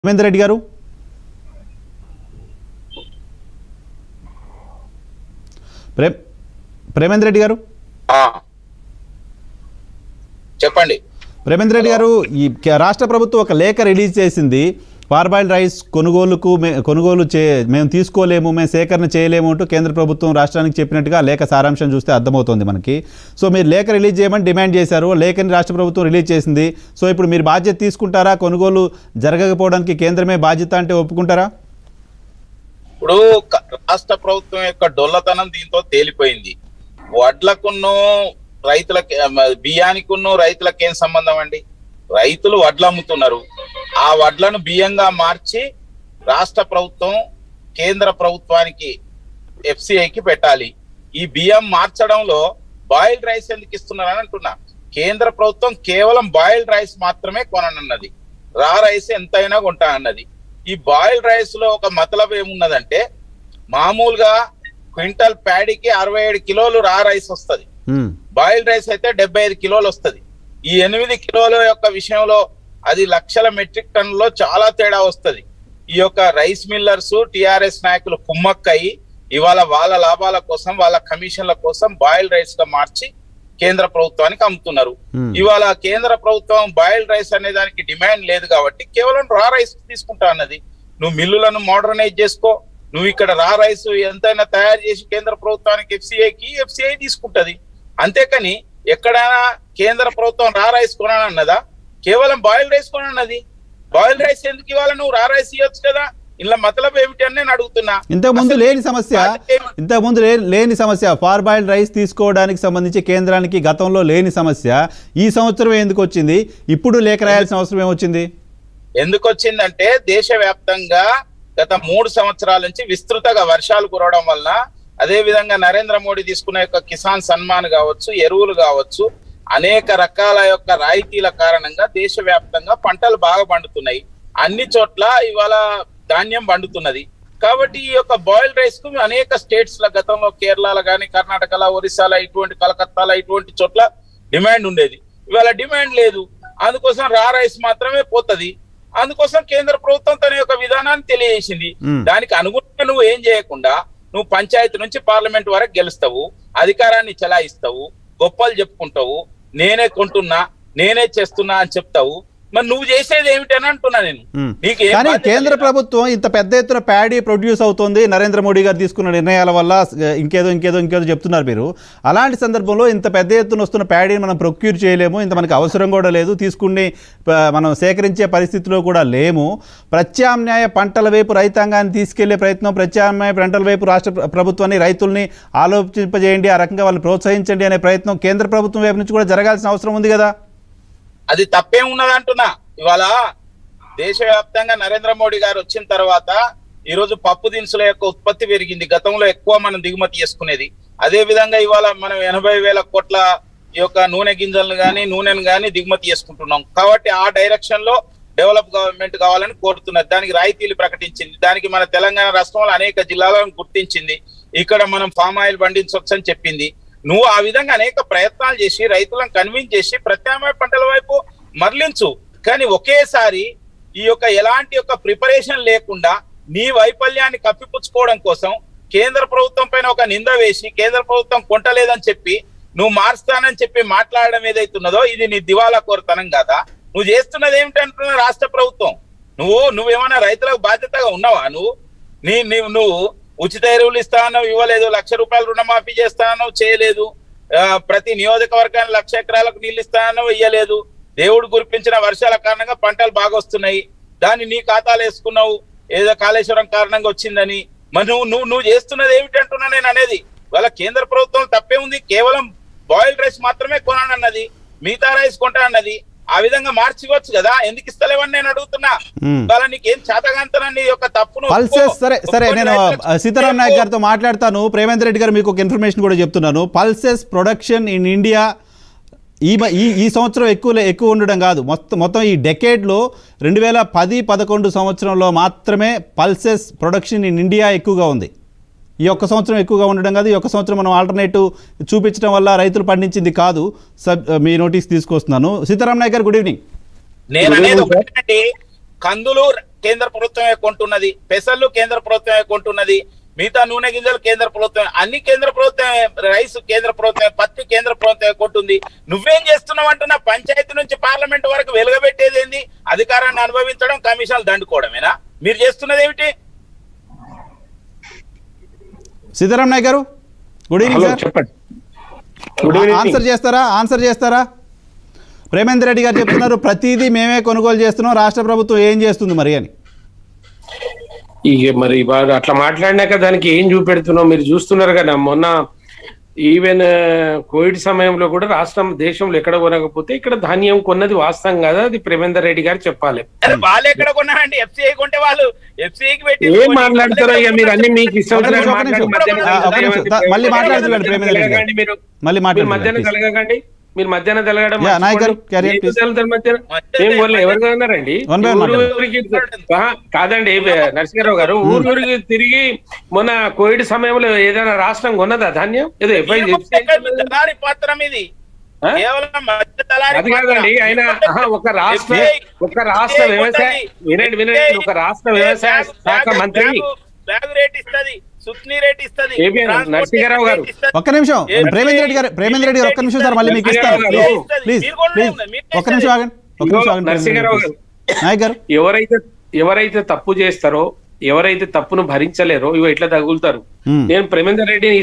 రవీంద్ర రెడ్డి గారు ప్రే ప్రేమేంద్ర రెడ్డి గారు ఆ. చెప్పండి ప్రేమేంద్ర రెడ్డి గారు ఈ క- రాష్ట్ర ప్రభుత్వం ఒక లేఖ రిలీజ్ చేసింది పార్బాయిల్ రైస్ కొనుగోలుకు మే కొనుగోలు చే మేము తీసుకోలేము మేము సేకరణ చేయలేము అంటూ కేంద్ర ప్రభుత్వం రాష్ట్రానికి చెప్పినట్టుగా ఆ లేఖ సారాంశం చూస్తే అర్థమవుతోంది మనకి సో మీరు లేఖ రిలీజ్ చేయమని డిమాండ్ చేశారు లేఖని రాష్ట్ర ప్రభుత్వం రిలీజ్ చేసింది సో ఇప్పుడు మీరు బాధ్యత తీసుకుంటారా కొనుగోలు జరగకపోవడానికి కేంద్రమే బాధ్యత అంటే ఒప్పుకుంటారా ఇప్పుడు క- రాష్ట్ర ప్రభుత్వం యొక్క డొల్లతనం దీంతో తేలిపోయింది వడ్లకున్నో రైతులకి బియ్యానికున్నో రైతులకు ఏం సంబంధం అండి రైతులు వడ్లు అమ్ముతున్నారు ఆ వడ్లను బియ్యంగా మార్చి రాష్ట్ర ప్రభుత్వం కేంద్ర ప్రభుత్వానికి ఎఫ్సిఐకి పెట్టాలి ఈ బియ్యం మార్చడంలో బాయిల్డ్ రైస్ ఎందుకు ఇస్తున్నారని అంటున్నా కేంద్ర ప్రభుత్వం కేవలం బాయిల్డ్ రైస్ మాత్రమే కొననున్నది రా రైస్ ఎంతైనా కొంటా అన్నది ఈ బాయిల్డ్ రైస్ లో ఒక మతలబ్ ఏమున్నదంటే మామూలుగా క్వింటల్ ప్యాడీకి అరవై ఏడు కిలోలు రా రైస్ వస్తది మ్మ్. బాయిల్డ్ రైస్ అయితే డెబ్బై ఐదు కిలోలు వస్తది ఈ ఎనిమిది కిలోల యొక్క విషయంలో అది లక్షల మెట్రిక్ టన్నులో చాలా తేడా వస్తది ఈ యొక్క రైస్ మిల్లర్స్ టిఆర్ఎస్ నాయకులు కుమ్మక్కయి ఇవాళ వాళ్ళ లాభాల కోసం వాళ్ళ కమిషన్ల కోసం బాయిల్డ్ రైస్ గా మార్చి కేంద్ర ప్రభుత్వానికి అమ్ముతున్నారు Hmm. ఇవాళ కేంద్ర ప్రభుత్వం బాయిల్డ్ రైస్ అనే దానికి డిమాండ్ లేదు కాబట్టి కేవలం రా రైస్ తీసుకుంటా అన్నది నువ్వు మిల్లులను మోడర్నైజ్ చేసుకో నువ్వు ఇక్కడ రా రైస్ ఎంతైనా తయారు చేసి కేంద్ర ప్రభుత్వానికి ఎఫ్సిఐకి ఎఫ్సిఐ తీసుకుంటది అంతేకాని ఎక్కడైనా కేంద్ర ప్రభుత్వం రా రైస్ కొనన్నదా కేవలం బాయిల్డ్ రైస్ కొనన్నది బాయిల్డ్ రైస్ ఎందుకు ఇవ్వాలి నువ్వు రా రైస్ ఇవ్వచ్చు కదా ఇలా మతలబ్ ఏమిటి అని నేను అడుగుతున్నా ఇంతకు ముందు అసలు లేని సమస్య బాధ్యత ఏమి- ఇంతకు ముందు లే- లేని సమస్య ఫార్బాయిల్డ్ రైస్ తీసుకోవడానికి సంబంధించి కేంద్రానికి గతంలో లేని సమస్య ఈ సంవత్సరం ఎందుకు వచ్చింది ఇప్పుడు లేఖ రాయాల్సిన అవసరం ఏమొచ్చింది ఎందుకు వచ్చిందంటే దేశవ్యాప్తంగా గత మూడు సంవత్సరాల నుంచి విస్తృతగా వర్షాలు కురవడం వలన అదే విధంగా నరేంద్ర మోడీ తీసుకున్న యొక్క కిసాన్ సన్మాన్ కావచ్చు ఎరువులు కావచ్చు అనేక రకాల యొక్క రాయితీల కారణంగా దేశవ్యాప్తంగా పంటలు బాగా పండుతున్నాయి అన్ని చోట్ల ఇవాళ ధాన్యం పండుతున్నది కాబట్టి ఈ యొక్క బాయిల్డ్ రైస్ కు అనేక స్టేట్స్ ల గతంలో కేరళలో కానీ కర్ణాటకలో ఒరిస్సాలో ఇటువంటి కలకత్తాలో ఇటువంటి చోట్ల డిమాండ్ ఉండేది ఇవాళ డిమాండ్ లేదు అందుకోసం రా రైస్ మాత్రమే పోతది అందుకోసం కేంద్ర ప్రభుత్వం తన యొక్క విధానాన్ని తెలియజేసింది మ్మ్. దానికి అనుగుణంగా నువ్వు ఏం చేయకుండా నువ్వు పంచాయతీ నుంచి పార్లమెంట్ వరకు గెలుస్తావు అధికారాన్ని చెలాయిస్తావు గొప్పలు చెప్పుకుంటావు నేనే కొంటున్నా నేనే చేస్తున్నా అని చెప్తావు మరి నువ్వు చేసేది ఏమిటని అంటున్నా నేను మ్మ్. నీకు ఏం కానీ బాధ్యత కేంద్ర లేదా? ప్రభుత్వం ఇంత పెద్ద ఎత్తున ప్యాడీ ప్రొడ్యూస్ అవుతోంది నరేంద్ర మోడీ గారు తీసుకున్న నిర్ణయాల వల్ల ఆ, ఇంకేదో ఇంకేదో ఇంకేదో చెప్తున్నారు మీరు అలాంటి సందర్భంలో ఇంత పెద్ద ఎత్తున వస్తున్న ప్యాడీని మనం ప్రొక్యూర్ చేయలేము ఇంత మనకి అవసరం కూడా లేదు తీసుకుని ప- మనం సేకరించే పరిస్థితిలో కూడా లేము ప్రత్యామ్నాయ పంటల వైపు రైతాంగాన్ని తీసుకెళ్లే ప్రయత్నం ప్రత్యామ్నాయ పంటల వైపు రాష్ట్ర ప్ర- ప్రభుత్వాన్ని రైతుల్ని ఆలోచింపజేయండి ఆ రకంగా వాళ్ళని ప్రోత్సహించండి అనే ప్రయత్నం కేంద్ర ప్రభుత్వం వైపు నుంచి కూడా జరగాల్సిన అవసరం ఉంది కదా అది తప్పేం ఉన్నది అంటున్నా ఇవాళ దేశవ్యాప్తంగా నరేంద్ర మోడీ గారు వచ్చిన తర్వాత ఈ రోజు పప్పు దినుసుల యొక్క ఉత్పత్తి పెరిగింది గతంలో ఎక్కువ మనం దిగుమతి చేసుకునేది అదే విధంగా ఇవాళ మనం ఎనభై వేల కోట్ల ఈ యొక్క నూనె గింజలను గాని నూనెను గాని దిగుమతి చేసుకుంటున్నాం కాబట్టి ఆ డైరెక్షన్ లో డెవలప్ గవర్నమెంట్ కావాలని కోరుతున్నది దానికి రాయితీలు ప్రకటించింది దానికి మన తెలంగాణ రాష్ట్రంలో అనేక జిల్లాలను గుర్తించింది ఇక్కడ మనం ఫామ్ ఆయిల్ పండించవచ్చు అని చెప్పింది నువ్వు ఆ విధంగా అనేక ప్రయత్నాలు చేసి రైతులను కన్విన్స్ చేసి ప్రత్యామ్నాయ పంటల వైపు మరలించు కానీ ఒకేసారి ఈ యొక్క ఎలాంటి యొక్క ప్రిపరేషన్ లేకుండా నీ వైఫల్యాన్ని కప్పిపుచ్చుకోవడం కోసం కేంద్ర ప్రభుత్వం పైన ఒక నింద వేసి కేంద్ర ప్రభుత్వం కొంటలేదని చెప్పి నువ్వు మారుస్తానని చెప్పి మాట్లాడడం ఏదైతున్నదో ఇది నీ దివాలా కోరతనం కాదా నువ్వు చేస్తున్నది ఏమిటంటున్నా రాష్ట్ర ప్రభుత్వం నువ్వు నువ్వేమైనా రైతులకు బాధ్యతగా ఉన్నావా నువ్వు నీ నీవు నువ్వు ఉచిత ఎరువులు ఇస్తానో ఇవ్వలేదు లక్ష రూపాయలు రుణమాఫీ చేస్తానో చేయలేదు ఆ, ప్రతి నియోజకవర్గానికి లక్ష ఎకరాలకు నీళ్ళు ఇస్తానో ఇయ్యలేదు దేవుడు కురిపించిన వర్షాల కారణంగా పంటలు బాగా వస్తున్నాయి దాన్ని నీ ఖాతాలో వేసుకున్నావు ఏదో కాళేశ్వరం కారణంగా వచ్చిందని మరి నువ్వు నువ్వు నువ్వు చేస్తున్నది ఏమిటంటున్నా నేను అనేది వాళ్ళ కేంద్ర ప్రభుత్వం తప్పే ఉంది కేవలం బాయిల్డ్ రైస్ మాత్రమే కొనానన్నది మిగతా రైస్ కొంటా అన్నది ఆ విధంగా మార్చివచ్చు కదా ఎందుకు ఇస్తలేవని నేను అడుగుతున్నా మ్మ్. వాళ్ళ నీకేం చేతగాంతనని యొక్క తప్పును ఒప్పుకో. పల్సెస్ సరే సరే ఒప్పుకొని నేను రైతులకు ఆ, సీతారాం నాయక్ చెప్పు. గారితో మాట్లాడతాను ప్రేమేంద్ర రెడ్డి గారు మీకు ఒక ఇన్ఫర్మేషన్ కూడా చెప్తున్నాను పల్సెస్ ప్రొడక్షన్ ఇన్ ఇండియా ఈ మ- ఈ ఈ సంవత్సరం ఎక్కువ లే- ఎక్కువ ఉండడం కాదు మొత్తం మొత్తం ఈ డెకేడ్లో రెండు వేల పది పదకొండు సంవత్సరంలో మాత్రమే పల్సెస్ ప్రొడక్షన్ ఇన్ ఇండియా ఎక్కువగా ఉంది ఈ ఒక్క సంవత్సరం ఎక్కువగా ఉండడం కాదు ఈ ఒక్క సంవత్సరం మనం ఆల్టర్నేటివ్ చూపించడం వల్ల రైతులు పండించింది కాదు సబ్ మీ నోటీస్ తీసుకొస్తున్నాను సీతారాం నాయక్ గారు గుడ్ ఈవినింగ్ నేను అనేది ఒకటండి కందులు కేంద్ర ప్రభుత్వమే కొంటున్నది పెసలు కేంద్ర ప్రభుత్వమే కొంటున్నది మిగతా నూనె గింజలు కేంద్ర ప్రభుత్వం అన్ని కేంద్ర ప్రభుత్వమే రైస్ కేంద్ర ప్రభుత్వమే పత్తి కేంద్ర ప్రభుత్వమే కొంటుంది నువ్వేం చేస్తున్నావు అంటున్నా పంచాయతీ నుంచి పార్లమెంట్ వరకు వెలుగబెట్టేది ఏంది అధికారాన్ని అనుభవించడం కమిషన్లు దండుకోవడమేనా మీరు చేస్తున్నది ఏమిటి Sitaram Nayak garu good evening hello sir చెప్పండి గుడ్ ఈవినింగ్ ఆన్సర్ చేస్తారా ఆన్సర్ చేస్తారా ప్రేమేందర్ రెడ్డి గారు చెప్తున్నారు ప్రతిదీ మేమే కొనుగోలు చేస్తున్నాం రాష్ట్ర ప్రభుత్వం ఏం చేస్తుంది మరి అని ఇక మరి వాడు అట్లా మాట్లాడినాక దానికి ఏం చూపెడుతున్నావు మీరు చూస్తున్నారు కదా మొన్న ఈవెన్ కోవిడ్ సమయంలో కూడా రాష్ట్రం దేశంలో ఎక్కడ కొనకపోతే ఇక్కడ ధాన్యం కొన్నది వాస్తవం కదా అది ప్రేమేందర్ రెడ్డి గారు చెప్పాలి అరే వాళ్ళు ఎక్కడ కొన్నారండి ఎఫ్సీఐ కొంటే వాళ్ళు ఎఫ్సీఐకి పెట్టి ఏం మాట్లాడతారో ఇక మీరు అన్ని మీకు ఇష్టం ఒక నిమిషం, వచ్చినట్టు ఒక మాట్లాడి నిమిషం. మధ్యాహ్నం ఆ, ఒక నిమిషం. కలగకండి. మళ్ళీ మాట్లాడుతున్నాడు ప్రేమేందర్ రెడ్డి గారు. కలగకండి మీరు మళ్ళీ మీరు మాట్లాడుతున్నారు, మధ్యాహ్నం please. కలగకండి మీరు మధ్యాహ్నం తెలగడం Yeah, నాయక్ గారు, carry on, please. మధ్యాహ్నం ఏం పోలే ఎవరు అన్నారండి One by one ఊరు మాట్లాడండి. ఊరికి ఆహా, కాదండి నరసింహారావు గారు ఊరు ఊరికి తిరిగి మొన్న కోవిడ్ సమయంలో ఏదైనా రాష్ట్రం కొన్నదా ధాన్యం ఏదో ఎఫ్ఐ దళారి పత్రం ఇది ఆ? కేవలం మధ్య దళారి అది కాదండి ఆయన ఆహా, ఒక రాష్ట్ర ఒక రాష్ట్ర వ్యవసాయ వినండి వినండి ఒక రాష్ట్ర వ్యవసాయ శాఖ మంత్రి బ్యాగ్ రేట్ ఇస్తది సుత్ని రేట్ ఇస్తది ABN transport Narasimha Rao garu. Rate ఇస్తది. ఒక్క నిమిషం ప్రేమేంద్ర రెడ్డి గారు ప్రేమేంద్ర రెడ్డి గారు ఒక్క నిమిషం సార్ మళ్ళీ మీకు ఇస్తాను ప్లీజ్ ప్లీజ్ ప్లీజ్ ఒక్క నిమిషం ఆగండి ఒక్క నిమిషం ఆగండి నరసింహారావు గారు నాయక్ గారు ఎవరైతే ఎవరైతే తప్పు చేస్తారో ఎవరైతే తప్పును భరించలేరో ఇవి ఇట్లా తగులుతారు Hmm. నేను ప్రేమేందర్ రెడ్డిని